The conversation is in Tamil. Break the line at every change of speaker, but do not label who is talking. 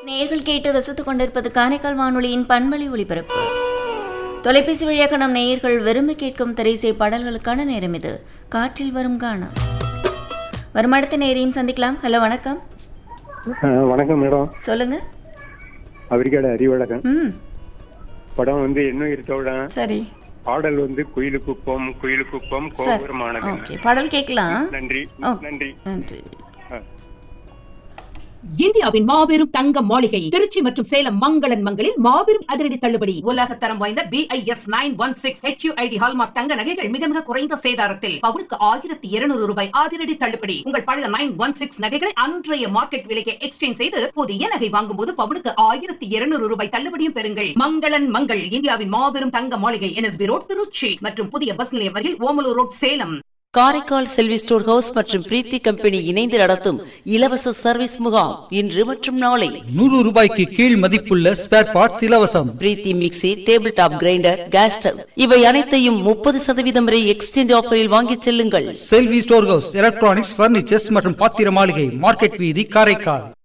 நேயர்கள் கேட்டு ரசித்துக் கொண்டிருப்பது காரைக்கால் வானொலியின் பண்பலை ஒளிபரப்பு தொலைபேசி வழியாக நம் நேயர்கள் விரும்பி கேட்கும் திரைசை பாடல்களுக்கான நேரம் இது காற்றில் வரும் காணம் வரும் அடுத்த நேரையும் சந்திக்கலாம் ஹலோ வணக்கம்
ஆ, வணக்கம் மேடம்
சொல்லுங்க
அவரிக்காடு அறிவழகன்
ம்
படம் வந்து என்ன இருத்தோடம்
சரி
பாடல் வந்து குயிலுக்குப்பம் குயிலுக்குப்பம்
சார்
கோபுரமானது
ஓகே பாடல் கேட்கலாம்
நன்றி
ஓ.
நன்றி
நன்றி
ஆ.
இந்தியாவின் மாபெரும் தங்க மாளிகை திருச்சி மற்றும் சேலம் மங்களன் மங்களில் மாபெரும் அதிரடி தள்ளுபடி
உலக தரம் வாய்ந்த BIS nine one six HUID hallmark தங்க நகைகள் மிக மிக குறைந்த சேதாரத்தில் பவுனுக்கு ஆயிரத்தி இருநூறு ரூபாய் அதிரடி தள்ளுபடி உங்கள் பழைய நைன் ஒன் சிக்ஸ் நகைகளை அன்றைய மார்க்கெட் விலைக்கு எக்ஸ்சேஞ்ச் செய்து புதிய நகை வாங்கும் போது பவுனுக்கு ஆயிரத்தி இருநூறு ரூபாய் தள்ளுபடியும் பெறுங்கள் மங்களன் மங்கள் இந்தியாவின் மாபெரும் தங்க மாளிகை என்எஸ்பி ரோட் திருச்சி மற்றும் புதிய பஸ் நிலையம் அருகில் Omalur road Salem
Karaikal Selvi store house மற்றும் பிரீத்தி கம்பெனி இணைந்து நடத்தும் இலவச சர்வீஸ் முகாம் இன்று மற்றும் நாளை
நூறு ரூபாய்க்கு கீழ் மதிப்புள்ள ஸ்பேர் பார்ட்ஸ் இலவசம்
Preethi mixie table top grinder gas stove இவை அனைத்தையும் முப்பது சதவீதம் வரை எக்ஸ்சேஞ்ச் ஆஃபரில் வாங்கிச் செல்லுங்கள்
Selvi store house electronics furnitures மற்றும் பாத்திர மாளிகை மார்க்கெட் வீதி காரைக்கால்